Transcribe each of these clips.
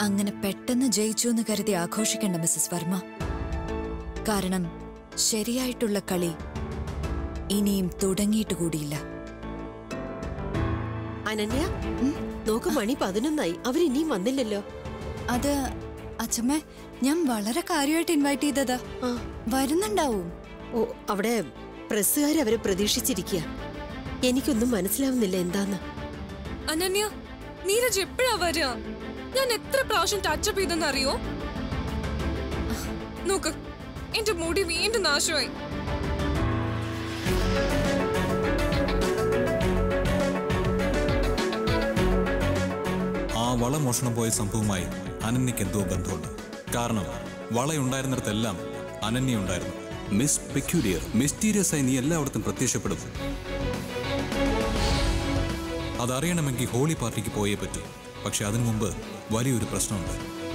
അങ്ങനെ പെട്ടെന്ന് ജയിച്ചു എന്ന് കരുതി ആഘോഷിക്കേണ്ട മിസ്സസ് വർമ്മ കാരണം ശരിയായിട്ടുള്ള കളി ഇനിയും തുടങ്ങിയിട്ട് കൂടിയില്ല അനന്യ നോക്ക് മണി പതിനൊന്നായി അവരിനിയും വന്നില്ലല്ലോ അത് അച്ഛമ്മ ഞാൻ വളരെ കാര്യമായിട്ട് ഇൻവൈറ്റ് ചെയ്തതാ ആ വരുന്നുണ്ടാവും ഓ അവിടെ പ്രസ്സുകാർ അവരെ പ്രതീക്ഷിച്ചിരിക്കുക എനിക്കൊന്നും മനസ്സിലാവുന്നില്ല എന്താന്ന് അനന്യ നീരജ് എപ്പോഴാ വരിക ഞാൻ എത്ര പ്രാവശ്യം ടച്ചപ്പ് ചെയ്തെന്ന് അറിയോ നോക്ക് എന്റെ മുടി വീണ്ടും നാശമായി ആ വള മോഷണം പോയ സംഭവമായി അനന്യയ്ക്ക് എന്തോ ബന്ധമുണ്ട് കാരണം വളയുണ്ടായിരുന്നിടത്തെല്ലാം അനന്യ ഉണ്ടായിരുന്നു മിസ് പെക്യൂരിയർ മിസ്റ്റീരിയസ് ആയി നീ എല്ലായിടത്തും പ്രത്യക്ഷപ്പെടും അതറിയണമെങ്കിൽ ഹോളി പാർട്ടിക്ക് പോയേ പറ്റൂ പക്ഷെ അതിനു മുമ്പ് വലിയൊരു പ്രശ്നമുണ്ട്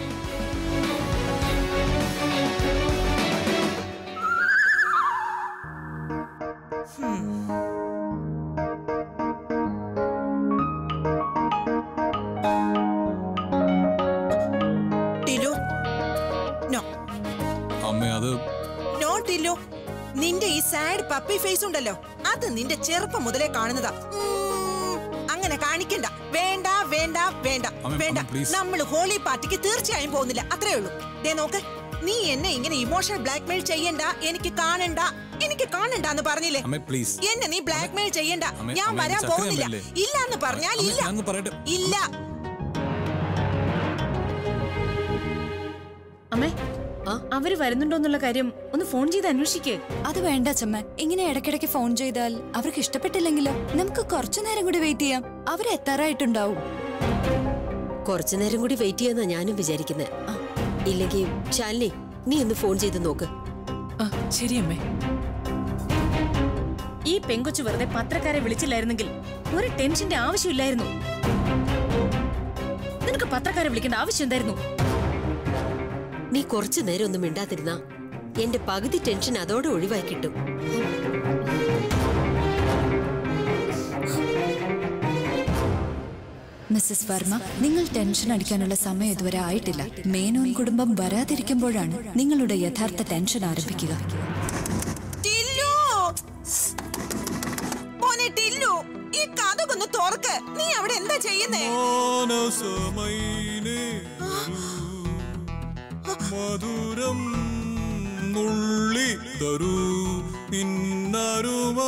ടിലു നോ അമ്മ അത് നോ ടിലു നിന്റെ ഈ സാഡ് പപ്പി ഫേസ് ഉണ്ടല്ലോ അത് നിന്റെ ചെറുപ്പം മുതലേ കാണുന്നതാ ഉം, അങ്ങനെ കാണിക്കണ്ട വേണ്ട വേണ്ട വേണ്ട അമ്മ, വേണ്ട അമ്മ, please. നമ്മൾ ഹോളി പാർട്ടിക്ക് തീർച്ചയായും പോകുന്നില്ല അത്രേ ഉള്ളൂ ദേ നോക്ക് നീ എന്നെ ഇങ്ങനെ ഇമോഷണൽ ബ്ലാക്ക്മെയിൽ ചെയ്യണ്ട എനിക്ക് കാണണ്ട എനിക്ക് കാണണ്ട എന്ന് പറഞ്ഞില്ലേ അമ്മ പ്ലീസ് എന്നെ നീ ബ്ലാക്ക്മെയിൽ ചെയ്യണ്ട അമ്മേ, ഞാൻ അമ്മേ, വരാൻ ചക്കര പോകുന്നില്ല അമ്മയല്ലേ? ഇല്ല എന്ന് പറഞ്ഞാൽ അമ്മേ, ഇല്ല ഞാനൊന്ന് പറയട്ടെ. ഇല്ല അമ്മേ ആ? അവര് വരുന്നുണ്ടോന്നുള്ള കാര്യം ഒന്ന് ഫോൺ ചെയ്ത് അന്വേഷിക്ക് അത് വേണ്ട അച്ഛമ്മ ഇങ്ങനെ ഇടയ്ക്കിടയ്ക്ക് ഫോൺ ചെയ്താൽ അവർക്ക് ഇഷ്ടപ്പെട്ടില്ലെങ്കിലോ നമുക്ക് കുറച്ചു നേരം കൂടി വെയിറ്റ് ചെയ്യാം അവരെത്താറായിട്ടുണ്ടാവും കുറച്ചു നേരം കൂടി വെയിറ്റ് ചെയ്യാന്നാ ഞാനും വിചാരിക്കുന്നത് ഇല്ലെങ്കിൽ ശാലിനി നീ ഒന്ന് ഫോൺ ചെയ്ത് നോക്ക് ആ ശരി അമ്മേ ഈ പെങ്കൊച്ചു വെറുതെ പത്രക്കാരെ വിളിച്ചില്ലായിരുന്നെങ്കിൽ ഒരു ടെൻഷന്റെ ആവശ്യമില്ലായിരുന്നു നിനക്ക് പത്രക്കാരെ വിളിക്കേണ്ട ആവശ്യം എന്തായിരുന്നു നീ കുറച്ചു നേരം ഒന്നും മിണ്ടാതിരുന്ന എന്റെ പകുതി ടെൻഷൻ അതോടെ ഒഴിവായി കിട്ടും മിസ്സസ് വർമ്മ നിങ്ങൾ ടെൻഷൻ അടിക്കാനുള്ള സമയം ഇതുവരെ ആയിട്ടില്ല മേനോൻ കുടുംബം വരാതിരിക്കുമ്പോഴാണ് നിങ്ങളുടെ യഥാർത്ഥ ടെൻഷൻ ആരംഭിക്കുക ടില്ലു മോനെ ടില്ലു ഈ കഥകൊന്ന് തുറക്ക് നീ അവിടെ എന്താ ചെയ്യുന്നേ മധുരം നുള്ളി തരൂ നിന്നരുമ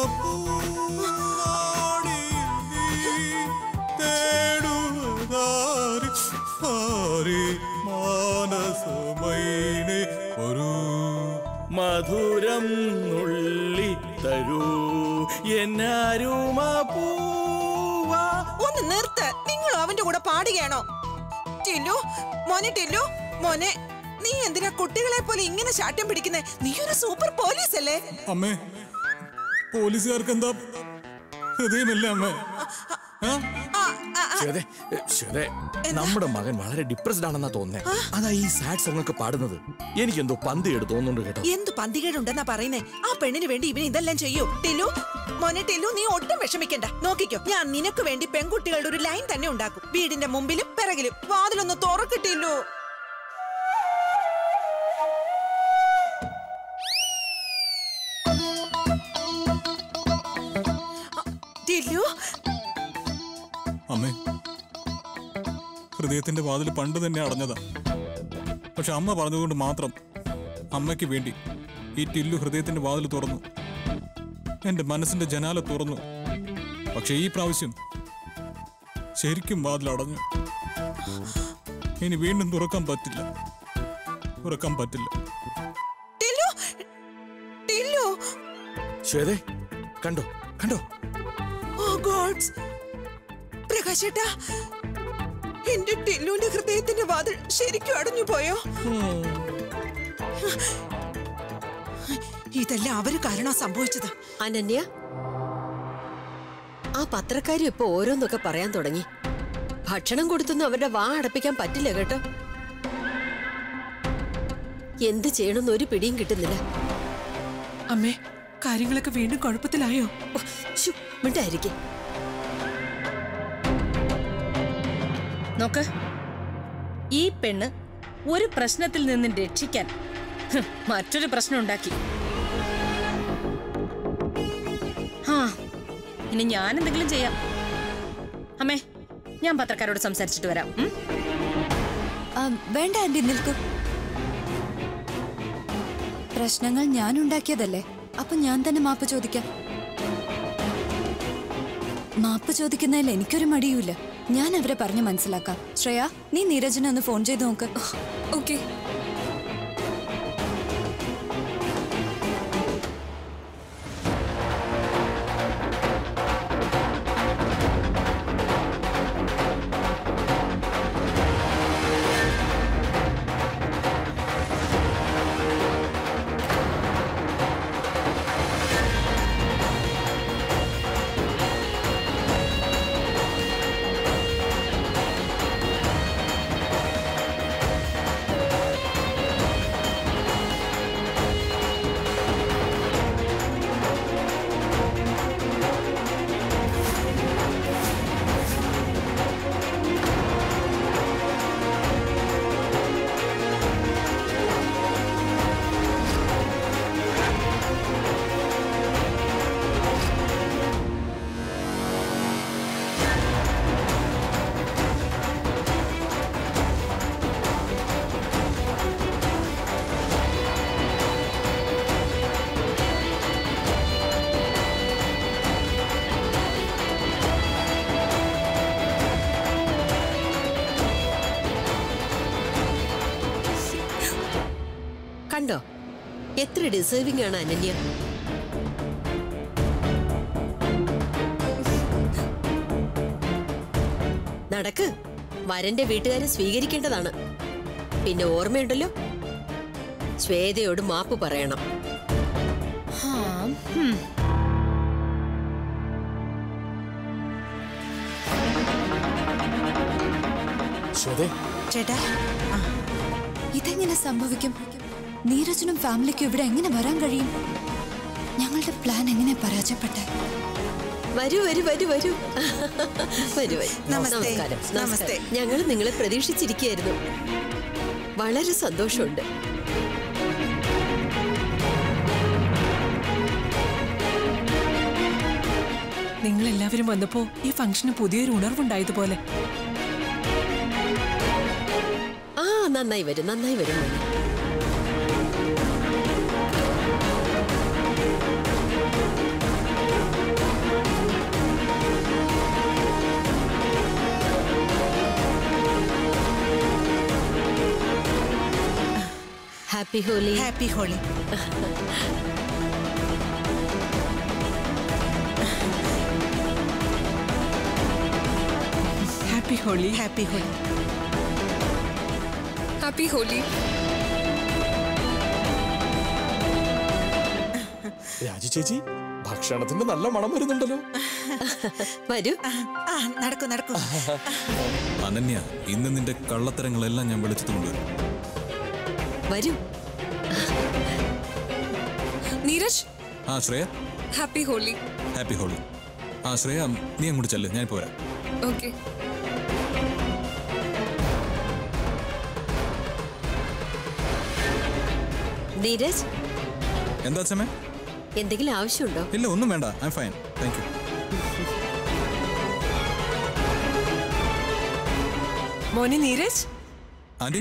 തേടുവതാരി ആരി മാനസമൈനെ ഒരു മധുരം നുള്ളി തരൂ എന്നാരുമ പൂവാ ഒന്ന് നിർത്ത് നിങ്ങൾ അവന്റെ കൂടെ പാടുകയാണോ ടില്ലു മോനെ ടില്ലു മോനെ നീ എന്തിനാ കുട്ടികളെ പോലെ ഇങ്ങനെ ശാഠ്യം പിടിക്കുന്നേ നീ ഒരു സൂപ്പർ പോലീസ് അല്ലേ അമ്മേ പോലീസുകാർക്ക് എന്താ ഹൃദയമല്ല അമ്മേ ആ? ആ, ആ, ആ, ശ്വേതേ, ഏ, ശ്വേതേ, നമ്മുടെ മകൻ വളരെ ഡിപ്രസ്ഡ് ആണെന്നാ തോന്നുന്നേ അതാ ഈ സാഡ് സോങ് ഒക്കെ പാടുന്നത് എനിക്കെന്തോ പന്തികേട് തോന്നുന്നുണ്ട് കേട്ടോ എന്ത് പന്തികേടുണ്ടെന്നാ പറയുന്നേ ആ പെണ്ണിന് വേണ്ടി ഇവൻ ഇതെല്ലാം ചെയ്യൂ ടില്ലു മോനെ ടില്ലു നീ ഒട്ടും വിഷമിക്കണ്ട നോക്കിക്കോ ഞാൻ നിനക്ക് വേണ്ടി പെൺകുട്ടികളുടെ ഒരു ലൈൻ തന്നെ ഉണ്ടാക്കും വീടിന്റെ മുമ്പിലും പിറകിലും വാതിലൊന്ന് തുറക്കിട്ടില്ലു ടില്ലു അമ്മേ ഹൃദയത്തിന്റെ വാതിൽ പണ്ട് തന്നെ അടഞ്ഞതാ പക്ഷെ അമ്മ പറഞ്ഞതുകൊണ്ട് മാത്രം അമ്മയ്ക്ക് വേണ്ടി ഈ ടില്ലു ഹൃദയത്തിന്റെ വാതിൽ തുറന്നു എന്റെ മനസ്സിന്റെ ജനാല തുറന്നു പക്ഷെ ഈ പ്രാവശ്യം ശരിക്കും വാതിൽ അടഞ്ഞു ഇനി വീണ്ടും തുറക്കാൻ പറ്റില്ല തുറക്കാൻ പറ്റില്ല ടില്ലു ടില്ലു ശ്വേതേ കണ്ടോ കണ്ടോ ഓ ഗോഡ്സ് പ്രകാശേട്ടാ എന്റെ ടില്ലുവിന്റെ ഹൃദയത്തിന്റെ വാതിൽ ശരിക്കും അടഞ്ഞു പോയോ ഇതെല്ലാം അവര് കാരണം സംഭവിച്ചത് അനന്യ ആ പത്രക്കാരും ഇപ്പൊ ഓരോന്നൊക്കെ പറയാൻ തുടങ്ങി ഭക്ഷണം കൊടുത്തൊന്നും അവരുടെ വാ അടപ്പിക്കാൻ പറ്റില്ല കേട്ടോ എന്ത് ചെയ്യണമെന്ന് ഒരു പിടിയും കിട്ടുന്നില്ല അമ്മേ കാര്യങ്ങളൊക്കെ വീണ്ടും കുഴപ്പത്തിലായോ ഓ, ശ്ശോ, മിണ്ടായിരിക്കെ നോക്ക് ഈ പെണ്ണ് ഒരു പ്രശ്നത്തിൽ നിന്നും രക്ഷിക്കാൻ ഹ്, മറ്റൊരു പ്രശ്നം ഉണ്ടാക്കി ആ ഇനി ഞാൻ എന്തെങ്കിലും ചെയ്യാം അമ്മേ ഞാൻ പത്രക്കാരോട് സംസാരിച്ചിട്ട് വരാം ഉം? ആ, വേണ്ട ആന്റി നിൽക്കൂ പ്രശ്നങ്ങൾ ഞാൻ ഉണ്ടാക്കിയതല്ലേ അപ്പൊ ഞാൻ തന്നെ മാപ്പ് ചോദിക്കാം മാപ്പ് ചോദിക്കുന്നതിൽ എനിക്കൊരു മടിയുമില്ല ഞാൻ അവരെ പറഞ്ഞ് മനസ്സിലാക്കാം ശ്രേയ നീ നീരജിനെ ഒന്ന് ഫോൺ ചെയ്ത് നോക്ക് ഓക്കെ കണ്ടോ എത്ര ഡിസേർവിംഗ് ആണ് അനന്യ നടക്ക് വരന്റെ വീട്ടുകാരെ സ്വീകരിക്കേണ്ടതാണ് പിന്നെ ഓർമ്മയുണ്ടല്ലോ ശ്വേതയോട് മാപ്പ് പറയണം ആ, ഉം. ശ്വേതേ ചേട്ടാ ആ, ഇതെങ്ങനെ സംഭവിക്കും നീരജിനും ഫാമിലിക്കും ഇവിടെ എങ്ങനെ വരാൻ കഴിയും ഞങ്ങളുടെ പ്ലാൻ എങ്ങനെ പരാജയപ്പെട്ടെ വരൂ വരൂ വരൂ വരൂ വരൂ വരൂ നമസ്തേ. നമസ്കാരം നമസ്തേ. ഞങ്ങൾ നിങ്ങളെ പ്രതീക്ഷിച്ചിരിക്കുകയായിരുന്നു വളരെ സന്തോഷമുണ്ട് നിങ്ങൾ എല്ലാവരും വന്നപ്പോ ഈ ഫംഗ്ഷന് പുതിയൊരു ഉണർവുണ്ടായതുപോലെ ആ നന്നായി വരും നന്നായി വരും മോനെ. Happy Holi happy Holi happy Holi happy Holi happy Holi Raju ചേച്ചി ഭക്ഷണത്തിന്റെ നല്ല മണം വരുന്നുണ്ടല്ലോ വരൂ ആ, ആ നടക്കൂ നടക്കൂ അനന്യ ഇന്ന് നിന്റെ കള്ളത്തരങ്ങളെല്ലാം ഞാൻ വെളിച്ചത്ത് കൊണ്ടുവരും വരൂ നീരജ് ആ ശ്രേയ ഹാപ്പി ഹോലി ഹാപ്പി ഹോളി ആ ശ്രേയ നീ അങ്ങോട്ട് ചെല്ല് ഞാനിപ്പോ വരാം ഓക്കെ നീരജ് എന്താ അച്ഛമ്മേ എന്തെങ്കിലും ആവശ്യമുണ്ടോ ഇല്ല ഒന്നും വേണ്ട ഐ ഫൈൻ താങ്ക് യു മോനെ Neeraj aunty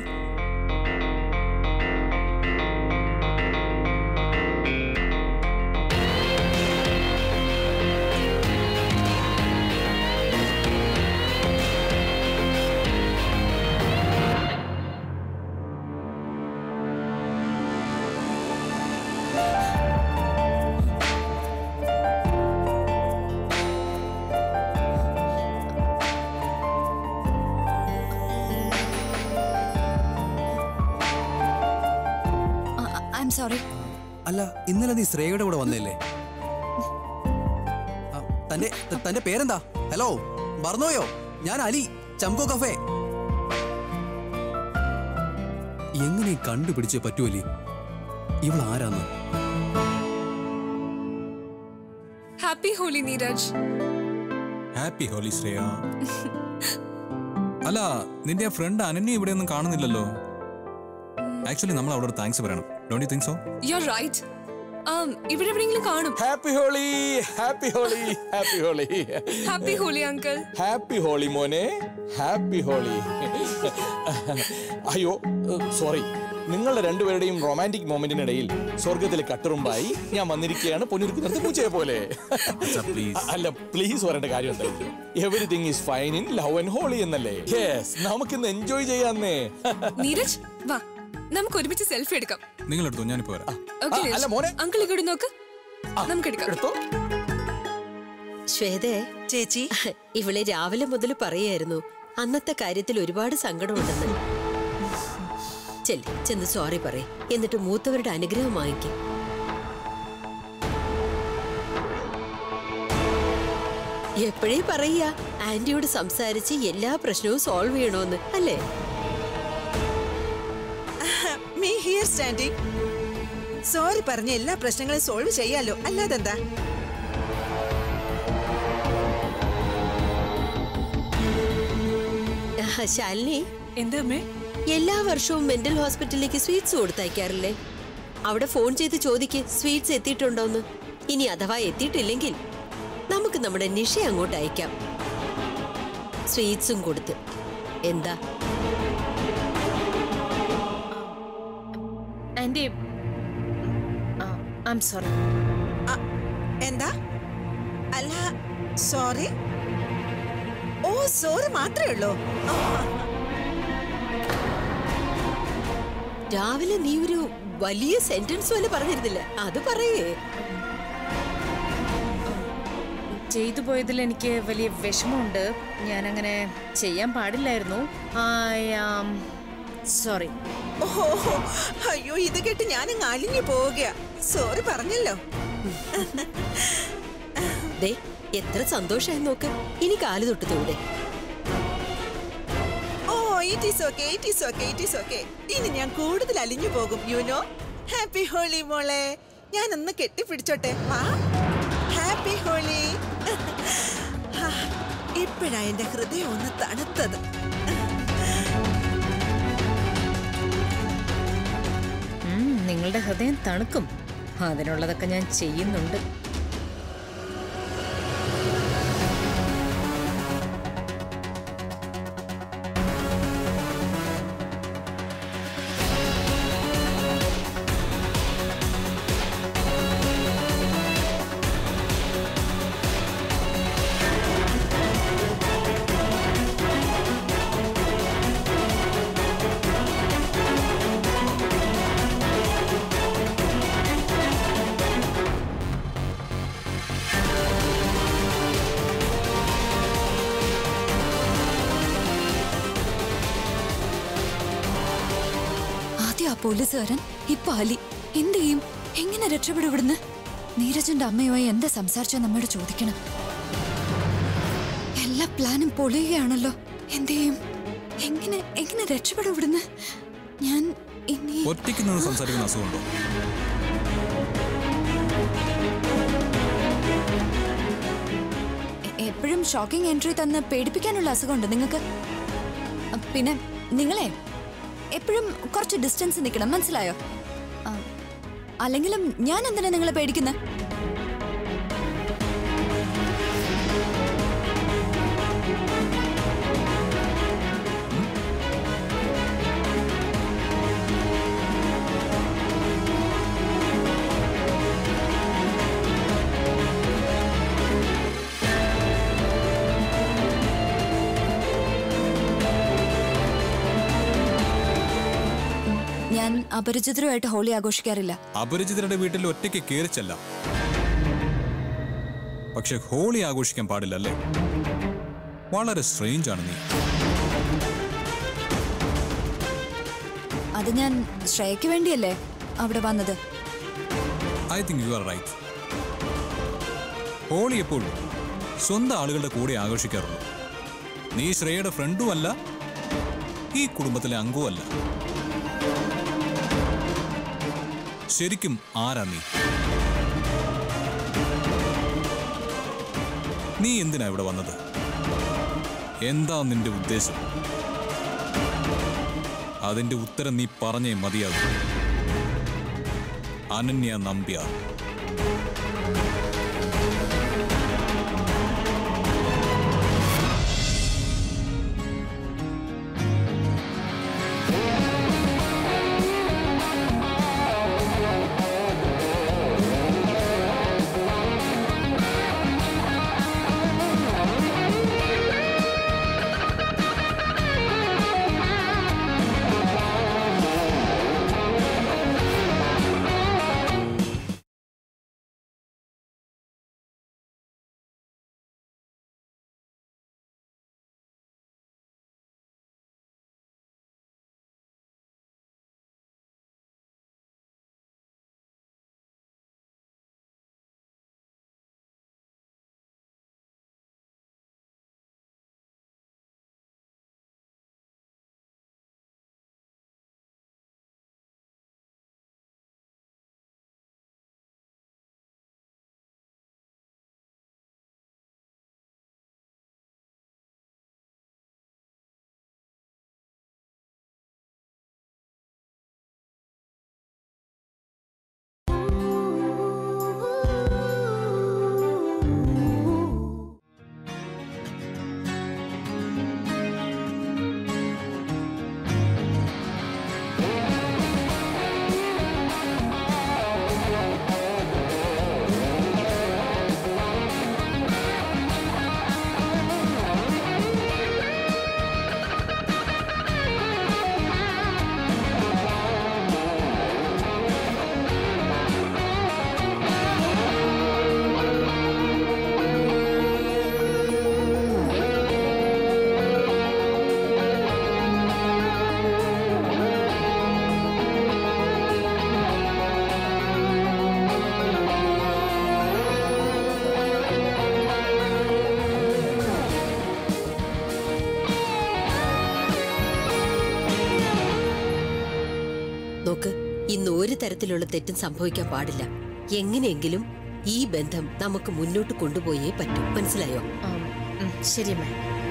I'm sorry അല്ല ഇന്നലെ നീ ശ്രേയയുടെ കൂടെ വന്നില്ലേ ആ, തന്റെ ത- തന്റെ പേരെന്താ ഹലോ മറന്നുപോയോ ഞാൻ അലി ചംകോ കഫേ എങ്ങനെ കണ്ടുപിടിച്ചേ പറ്റൂ അലി ഇവൾ ആരാന്ന് ഹാപ്പി ഹോലി നീരജ് ഹാപ്പി ഹോളി ശ്രേയ അല്ല നിന്റെ ഫ്രണ്ട് അനന്യ ഇവിടെ ഒന്നും കാണുന്നില്ലല്ലോ ആക്ച്വലി നമ്മൾ അവിടെ താങ്ക്സ് പറയണം don't you think so you are right ഇവിടെ എവിടെയെങ്കിലും കാണും happy Holi happy Holi happy Holi happy Holi uncle happy Holi മോനെ ഹാപ്പി ഹോളി അയ്യോ സോറി നിങ്ങളുടെ രണ്ടുപേരുടെയും റൊമാൻറ്റിക് മൊമെന്റിനിടയിൽ സ്വർഗത്തിലെ കട്ടുറുമ്പായി ഞാൻ വന്നിരിക്കുകയാണ് പൊന്നിരിക്കുന്നത് പൂച്ചയെ പോലെ പ്ലീസ് അല്ല പ്ലീസ് പറയേണ്ട കാര്യം എന്തായാലും everything is fine in love and Holi എന്നല്ലേ യെസ് നമുക്കിന്ന് എൻജോയ് ചെയ്യാന്നേ നീരജ് വാ നമുക്ക് ഒരുമിച്ച് സെൽഫി എടുക്കാം നിങ്ങൾ എടുത്തോ ഞാനിപ്പോ വരാം ഓക്കെ ആ, അല്ല, മോനെ. അങ്കിൾ ഇങ്ങോട്ട് നോക്ക് നമുക്ക് എടുക്കാം എടുത്തോ ശ്വേതേ ചേച്ചി ഇവളെ രാവിലെ മുതൽ പറയായിരുന്നു അന്നത്തെ കാര്യത്തിൽ ഒരുപാട് സങ്കടമുണ്ടെന്ന് ചെല്ല് ചെന്ന് സോറി പറ എന്നിട്ട് മൂത്തവരുടെ അനുഗ്രഹം വാങ്ങിക്കും എപ്പോഴേ പറയാ ആന്റിയോട് സംസാരിച്ച് എല്ലാ പ്രശ്നവും സോൾവ് ചെയ്യണോന്ന് അല്ലേ മീ ഹിയർ സ്റ്റാൻഡിങ് സോറി പറഞ്ഞ എല്ലാ പ്രശ്നങ്ങളും സോൾവ് ചെയ്യാലോ അല്ലാതെന്താ ആഹ്, ശാലിനി എന്താ അമ്മേ എല്ലാ വർഷവും മെന്റൽ ഹോസ്പിറ്റലിലേക്ക് സ്വീറ്റ്സ് കൊടുത്തയക്കാറില്ലേ അവിടെ ഫോൺ ചെയ്ത് ചോദിക്ക് സ്വീറ്റ്സ് എത്തിയിട്ടുണ്ടോന്ന് ഇനി അഥവാ എത്തിയിട്ടില്ലെങ്കിൽ നമുക്ക് നമ്മുടെ നിഷ അങ്ങോട്ട് അയക്കാം സ്വീറ്റ്സും കൊടുത്ത് എന്താ ആന്റി ഐ എം സോറി ആ, എന്താ അല്ല സോറി ഓ സോറി മാത്രമേ ഉള്ളൂ ആ, രാവിലെ നീ ഒരു വലിയ സെന്റൻസ് പോലെ പറഞ്ഞിരുന്നില്ല അത് പറയേ ചെയ്തു പോയതിൽ എനിക്ക് വലിയ വിഷമമുണ്ട് ഞാൻ അങ്ങനെ ചെയ്യാൻ പാടില്ലായിരുന്നു ഐ ആം സോറി ഓഹോ അയ്യോ ഇത് കേട്ട് ഞാനങ്ങ് അലിഞ്ഞു പോവുക സോറി പറഞ്ഞല്ലോ ദേ എത്ര സന്തോഷമായി നോക്ക് ഇനി കാല് തൊട്ട് തൊവിടെ oh it is okay it is okay it is okay ഇനി ഞാൻ കൂടുതൽ അലിഞ്ഞു പോകും യു നോ ഹാപ്പി ഹോളി മോളെ ഞാൻ ഒന്ന് കെട്ടിപ്പിടിച്ചോട്ടെ വാ ഹാപ്പി ഹോളി ഇപ്പോഴാ എന്റെ ഹൃദയം ഒന്ന് തണുത്തത് നിങ്ങളുടെ ഹൃദയം തണുക്കും അതിനുള്ളതൊക്കെ ഞാൻ ചെയ്യുന്നുണ്ട് ആദ്യം ആ പോലീസുകാരൻ ഇപ്പൊ അലി എന്ത് ചെയ്യും എങ്ങനെ രക്ഷപ്പെടും ഇവിടുന്ന് നീരജന്റെ അമ്മയുമായി എന്താ സംസാരിച്ച നമ്മോട് ചോദിക്കണം എല്ലാ പ്ലാനും പൊളിയുകയാണല്ലോ എന്ത് ചെയ്യും എങ്ങനെ എങ്ങനെ രക്ഷപ്പെടും ഇവിടുന്ന് ഞാൻ ഇനി ഒറ്റയ്ക്ക് നിന്ന് സംസാരിക്കുന്ന അസുഖമുണ്ടോ എ- എപ്പോഴും ഷോക്കിംഗ് എൻട്രി തന്ന് പേടിപ്പിക്കാനുള്ള അസുഖമുണ്ട് നിങ്ങൾക്ക് അ, പിന്നെ നിങ്ങളെ എപ്പോഴും കുറച്ച് ഡിസ്റ്റൻസ് നിൽക്കണം മനസ്സിലായോ ആ, അല്ലെങ്കിലും ഞാൻ എന്തിനാ നിങ്ങളെ പേടിക്കുന്നത് ഞാൻ അപരിചിതരുമായിട്ട് ഹോളി ആഘോഷിക്കാറില്ല അപരിചിതരുടെ വീട്ടിൽ ഒറ്റയ്ക്ക് കയറിച്ചല്ല പക്ഷെ ഹോളി ആഘോഷിക്കാൻ പാടില്ല അല്ലേ വളരെ സ്ട്രേഞ്ച് ആണ് നീ അത് ഞാൻ ശ്രേയയ്ക്ക് വേണ്ടിയല്ലേ അവിടെ വന്നത് I think you are right Holi എപ്പോഴും സ്വന്തം ആളുകളുടെ കൂടെ ആഘോഷിക്കാറുള്ളൂ നീ ശ്രേയയുടെ ഫ്രണ്ടും അല്ല ഈ കുടുംബത്തിലെ അംഗവും അല്ല ശരിക്കും ആരാ നീ നീ എന്തിനാ ഇവിടെ വന്നത് എന്താ നിന്റെ ഉദ്ദേശം അതിന്റെ ഉത്തരം നീ പറഞ്ഞേ മതിയാകും അനന്യ നമ്പ്യാർ നോക്ക് ഇന്ന് ഒരു തരത്തിലുള്ള തെറ്റും സംഭവിക്കാൻ പാടില്ല എങ്ങനെയെങ്കിലും ഈ ബന്ധം നമുക്ക് മുന്നോട്ട് കൊണ്ടുപോയേ പറ്റൂ മനസ്സിലായോ ആം, ഉം, ശരി അമ്മേ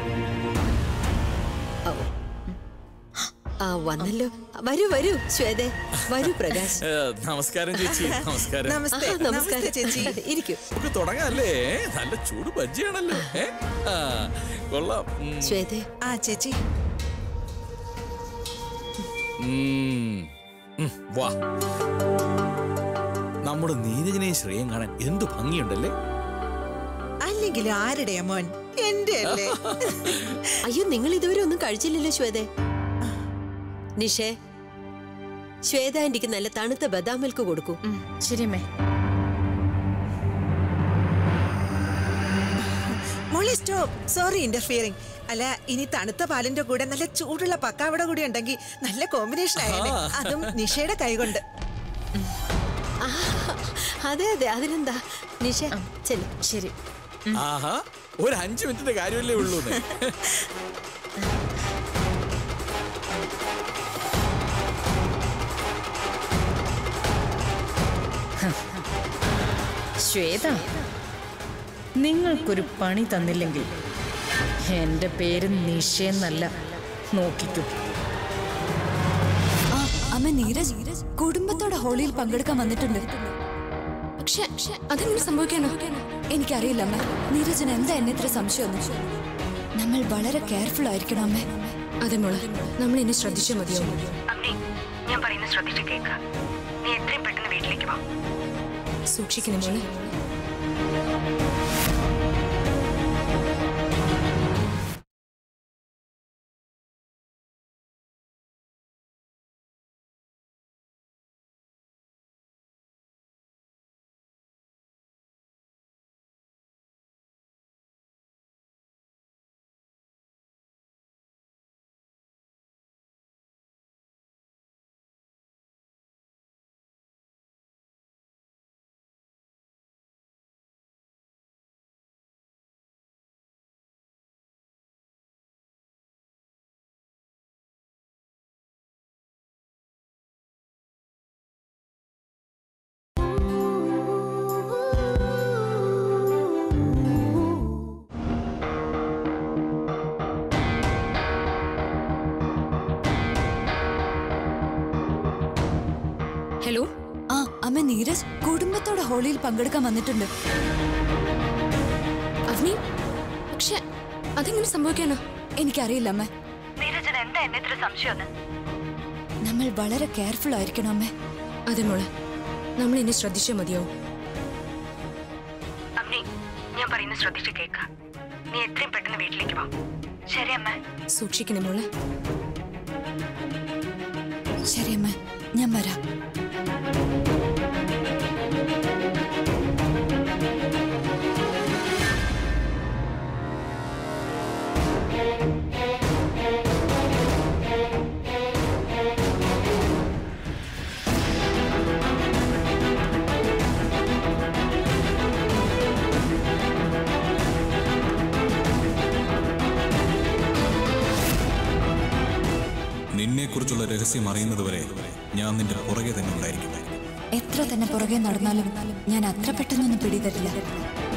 ആ വന്നല്ലോ വരൂ വരൂ ശ്വേതേ വരൂ പ്രകാശ് ഏ, നമസ്കാരം ചേച്ചി നമസ്കാരം നമസ്തേ ആ, നമസ്തേ ചേച്ചി ഇരിക്കൂ നമുക്ക് തുടങ്ങാല്ലേ നല്ല ചൂട് ബജ്ജിയാണല്ലോ ഏ? ആ, കൊള്ളാം ഉം. ശ്വേതേ ആ ചേച്ചി ഉം. ഉം, വാ നമ്മുടെ നീരജനെയും ശ്രേയം കാണാൻ എന്ത് ഭംഗിയുണ്ടല്ലേ അല്ലെങ്കിൽ ആരുടെയാ മോൻ എന്റെ അല്ലേ അയ്യോ നിങ്ങൾ ഇതുവരെ ഒന്നും കഴിച്ചില്ലല്ലോ ശ്വേതേ നിഷേ ശ്വേത ആന്റിക്ക് നല്ല തണുത്ത ബദാം മിൽക്ക് കൊടുക്കൂ ഉം, ശരി അമ്മേ മോളി സ്റ്റോപ്പ് സോറി ഇന്റർഫിയറിംഗ് അല്ല ഇനി തണുത്ത പാലിന്റെ കൂടെ നല്ല ചൂടുള്ള പക്കാവട കൂടി ഉണ്ടെങ്കിൽ നല്ല കോമ്പിനേഷൻ ആയേനെ അതും നിഷയുടെ കൈകൊണ്ട് ആ, അതെ അതെ അതിനെന്താ നിഷ ചെല്ലു ശരി ആഹാ ഒരു അഞ്ചു മിനിറ്റിന്റെ കാര്യമല്ലേ ഉള്ളൂ ശ്വേത നിങ്ങൾക്കൊരു പണി തന്നില്ലെങ്കിൽ എന്റെ പേര് നിഷയെന്നല്ല നോക്കിക്കൂ ആ അമ്മ നീരജ് കുടുംബത്തോടെ ഹോളിയിൽ പങ്കെടുക്കാൻ വന്നിട്ടുണ്ട് പക്ഷെ അതെങ്ങനെ സംഭവിക്കാനോ എനിക്കറിയില്ല അമ്മ നീരജിന് എന്താ എന്നെ ഇത്ര സംശയമൊന്നും നമ്മൾ വളരെ കെയർഫുൾ ആയിരിക്കണം അമ്മേ അതെ മോളെ നമ്മൾ ഇനി ശ്രദ്ധിച്ചാൽ മതിയാവും അമ്മേ ഞാൻ പറയുന്നത് ശ്രദ്ധിച്ച് കേൾക്ക നീ എത്രയും പെട്ടെന്ന് വീട്ടിലേക്ക് വാ സൂക്ഷിക്കണം മോളെ ഹലോ ആ അമ്മ നീരജ് കുടുംബത്തോടെ ഹോളിയിൽ പങ്കെടുക്കാൻ വന്നിട്ടുണ്ട് അവനി പക്ഷെ അതെങ്ങനെ സംഭവിക്കാനോ എനിക്കറിയില്ല അമ്മ നീരജന് എന്താ എന്നെ ഇത്ര സംശയം നമ്മൾ വളരെ കെയർഫുൾ ആയിരിക്കണം അമ്മേ അതെ മോളെ നമ്മൾ ഇനി ശ്രദ്ധിച്ചാൽ മതിയാവും അമ്മി ഞാൻ പറയുന്നത് ശ്രദ്ധിച്ച് കേൾക്ക നീ എത്രയും പെട്ടെന്ന് വീട്ടിലേക്ക് വാ ശരി അമ്മ സൂക്ഷിക്കണേ മോളെ ശരി അമ്മ ഞാൻ വരാം നിന്നെക്കുറിച്ചുള്ള രഹസ്യം അറിയുന്നതുവരെ ഞാൻ നിന്റെ പുറകെ തന്നെ ഉണ്ടായിരിക്കും എത്ര തന്നെ പുറകെ നടന്നാലും ഞാൻ അത്ര പെട്ടെന്നൊന്നും പിടിതരില്ല